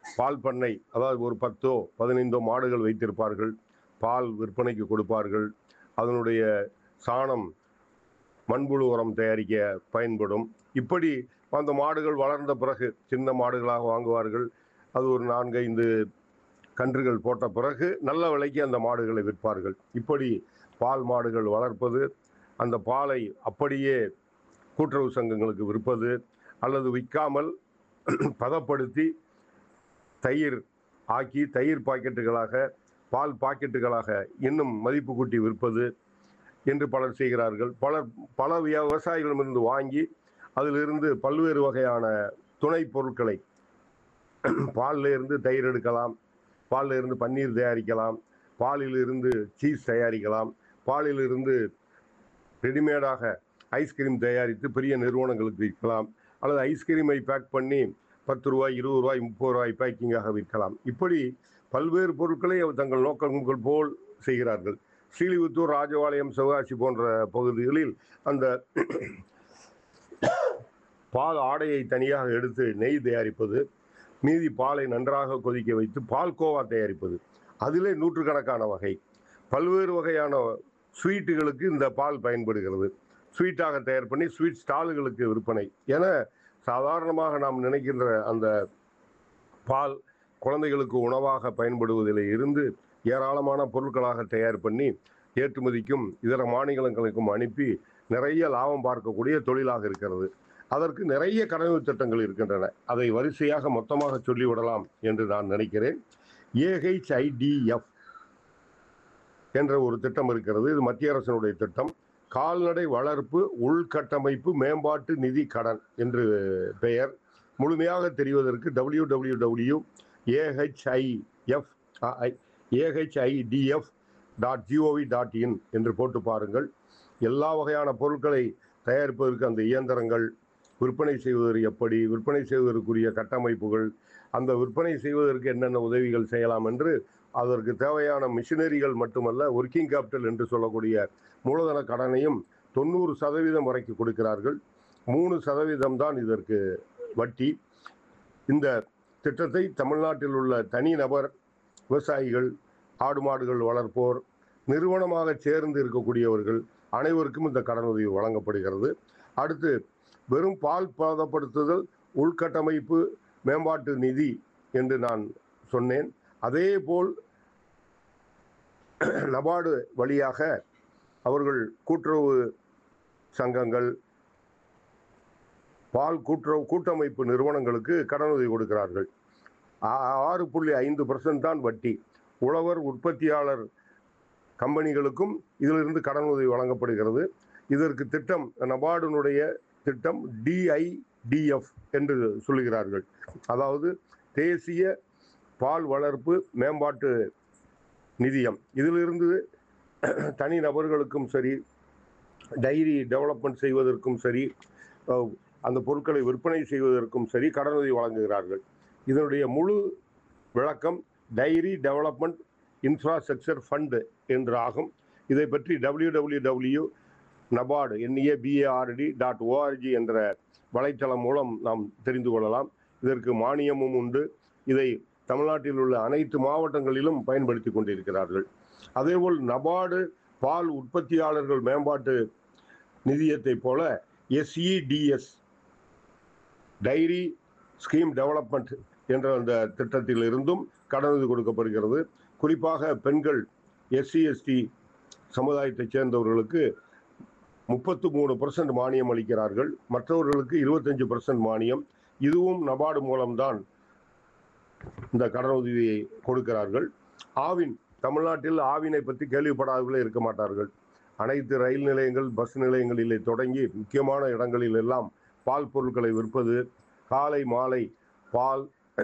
பால் பண்ணை அதாவது ஒரு பத்தோ பதினைந்தோ மாடுகள் வைத்திருப்பார்கள் பால் விற்பனைக்கு கொடுப்பார்கள் அதனுடைய சாணம் மண்புழு உரம் தயாரிக்க பயன்படும் இப்படி அந்த மாடுகள் வளர்ந்த பிறகு சின்ன மாடுகளாக வாங்குவார்கள் அது ஒரு நான்கு ஐந்து கன்றுகள் போட்ட பிறகு நல்ல விலைக்கு அந்த மாடுகளை விற்பார்கள் இப்படி பால் மாடுகள் வளர்ப்பது அந்த பாலை அப்படியே கூட்டுறவு சங்கங்களுக்கு விற்பது அல்லது விற்காமல் பதப்படுத்தி தயிர் ஆக்கி தயிர் பாக்கெட்டுகளாக பால் பாக்கெட்டுகளாக இன்னும் மதிப்பு கூட்டி விற்பது என்று பலர் செய்கிறார்கள் பலர் பல விய- விவசாயிகளிடமிருந்து வாங்கி அதிலிருந்து பல்வேறு வகையான துணை பொருட்களை பால்ல இருந்து தயிர் எடுக்கலாம் பால்ல இருந்து பன்னீர் தயாரிக்கலாம் பாலில் இருந்து சீஸ் தயாரிக்கலாம் பாலில் இருந்து ரெடிமேடாக ஐஸ்கிரீம் தயாரித்து பெரிய நிறுவனங்களுக்கு விற்கலாம் அல்லது ஐஸ்கிரீமை பேக் பண்ணி பத்து ரூபாய் இருபது ரூபாய் முப்பது ரூபாய் பேக்கிங்காக விற்கலாம் இப்படி பல்வேறு பொருட்களை அவர் தங்கள் நோக்கங்கள் போல் செய்கிறார்கள் ஸ்ரீலிபுத்தூர் ராஜபாளையம் சிவகாசி போன்ற பகுதிகளில் அந்த பால் ஆடையை தனியாக எடுத்து நெய் தயாரிப்பது மீதி பாலை நன்றாக கொதிக்க வைத்து பால் கோவா தயாரிப்பது அதிலே நூற்றுக்கணக்கான வகை பல்வேறு வகையான ஸ்வீட்டுகளுக்கு இந்த பால் பயன்படுகிறது ஸ்வீட்டாக தயார் பண்ணி ஸ்வீட் ஸ்டாலுகளுக்கு விற்பனை என சாதாரணமாக நாம் நினைக்கின்ற அந்த பால் குழந்தைகளுக்கு உணவாக பயன்படுவதில் இருந்து ஏராளமான பொருட்களாக தயார் பண்ணி ஏற்றுமதிக்கும் இதர மாநிலங்களுக்கும் அனுப்பி நிறைய லாபம் பார்க்கக்கூடிய தொழிலாக இருக்கிறது அதற்கு நிறைய கடமை திட்டங்கள் இருக்கின்றன அதை வரிசையாக மொத்தமாக சொல்லிவிடலாம் என்று நான் நினைக்கிறேன் ஏஹெச்ஐடிஎஃப் என்ற ஒரு திட்டம் இருக்கிறது இது மத்திய அரசினுடைய திட்டம் கால்நடை வளர்ப்பு உள்கட்டமைப்பு மேம்பாட்டு நிதி கடன் என்று பெயர் முழுமையாக தெரிவதற்கு W W W A H I F A H I D F dot G O V dot in என்று போட்டு பாருங்கள் எல்லா வகையான பொருட்களை தயாரிப்பதற்கு அந்த இயந்திரங்கள் விற்பனை செய்வதற்கு எப்படி விற்பனை செய்வதற்குரிய கட்டமைப்புகள் அந்த விற்பனை செய்வதற்கு என்னென்ன உதவிகள் செய்யலாம் என்று அதற்கு தேவையான மிஷினரிகள் மட்டுமல்ல ஒர்க்கிங் கேபிட்டல் என்று சொல்லக்கூடிய மூலதன கடனையும் தொண்ணூறு சதவீதம் வரைக்கும் கொடுக்கிறார்கள் மூணு சதவீதம் தான் இதற்கு வட்டி இந்த திட்டத்தை தமிழ்நாட்டில் உள்ள தனிநபர் விவசாயிகள் ஆடு மாடுகள் வளர்ப்போர் நிறுவனமாக சேர்ந்து இருக்கக்கூடியவர்கள் அனைவருக்கும் இந்த கடனுதவி வழங்கப்படுகிறது அடுத்து வெறும் பால் பதப்படுத்துதல் உள்கட்டமைப்பு மேம்பாட்டு நிதி என்று நான் சொன்னேன் அதே போல் நபார்டு வழியாக அவர்கள் கூட்டுறவு சங்கங்கள் பால் கூட்டுறவு கூட்டமைப்பு நிறுவனங்களுக்கு கடனுதவி கொடுக்கிறார்கள் ஆ- ஆறு புள்ளி ஐந்து பர்சன்ட் தான் வட்டி உழவர் உற்பத்தியாளர் கம்பெனிகளுக்கும் இதிலிருந்து கடனுதவி வழங்கப்படுகிறது இதற்கு திட்டம் நபார்டினுடைய திட்டம் டிஐடிஎஃப் என்று சொல்லுகிறார்கள் அதாவது தேசிய பால் வளர்ப்பு மேம்பாட்டு நிதியம் இதிலிருந்து தனி நபர்களுக்கும் சரி டைரி டெவலப்மெண்ட் செய்வதற்கும் சரி அஹ், அந்த பொருட்களை விற்பனை செய்வதற்கும் சரி கடனுதவி வழங்குகிறார்கள் இதனுடைய முழு விளக்கம் டைரி டெவலப்மெண்ட் இன்ஃப்ராஸ்ட்ரக்சர் ஃபண்டு என்று ஆகும் இதை பற்றி W W W NABARD N A B A R D dot O R G என்ற வலைத்தளம் மூலம் நாம் தெரிந்து கொள்ளலாம் இதற்கு மானியமும் உண்டு இதை தமிழ்நாட்டில் உள்ள அனைத்து மாவட்டங்களிலும் பயன்படுத்தி கொண்டிருக்கிறார்கள் அதேபோல் நபார்டு பால் உற்பத்தியாளர்கள் மேம்பாட்டு நிதியத்தை போல எஸ்இடிஎஸ் டைரி ஸ்கீம் டெவலப்மெண்ட் என்ற அந்த திட்டத்தில் இருந்தும் கடனுதவி கொடுக்கப்படுகிறது குறிப்பாக பெண்கள் எஸ்சி எஸ்டி சமுதாயத்தைச் சேர்ந்தவர்களுக்கு முப்பத்து மூணு பர்சன்ட் மானியம் அளிக்கிறார்கள் மற்றவர்களுக்கு இருபத்தஞ்சு பர்சன்ட் மானியம் இதுவும் நபார்டு மூலம்தான் இந்த கடனுதவியை கொடுக்கிறார்கள் ஆவின் தமிழ்நாட்டில் ஆவினை பற்றி கேள்விப்படாதவர்களே இருக்க மாட்டார்கள் அனைத்து ரயில் நிலையங்கள் பஸ் நிலையங்களிலே தொடங்கி முக்கியமான இடங்களில் எல்லாம் பால் பொருட்களை விற்பது காலை மாலை பால்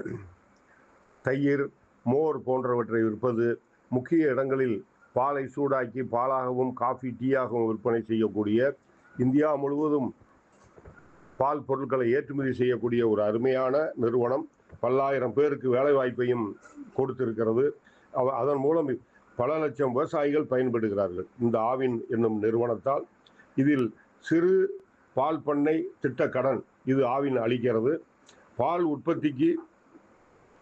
தயிர் மோர் போன்றவற்றை விற்பது முக்கிய இடங்களில் பாலை சூடாக்கி பாலாகவும் காஃபி டீயாகவும் விற்பனை செய்யக்கூடிய இந்தியா முழுவதும் பால் பொருட்களை ஏற்றுமதி செய்யக்கூடிய ஒரு அருமையான நிறுவனம் பல்லாயிரம் பேருக்கு வேலை வாய்ப்பையும் கொடுத்திருக்கிறது அவ- அதன் மூலம் பல லட்சம் விவசாயிகள் பயன்படுகிறார்கள் இந்த ஆவின் என்னும் நிறுவனத்தால் இதில் சிறு பால் பண்ணை திட்ட கடன் இது ஆவின் அளிக்கிறது பால் உற்பத்திக்கு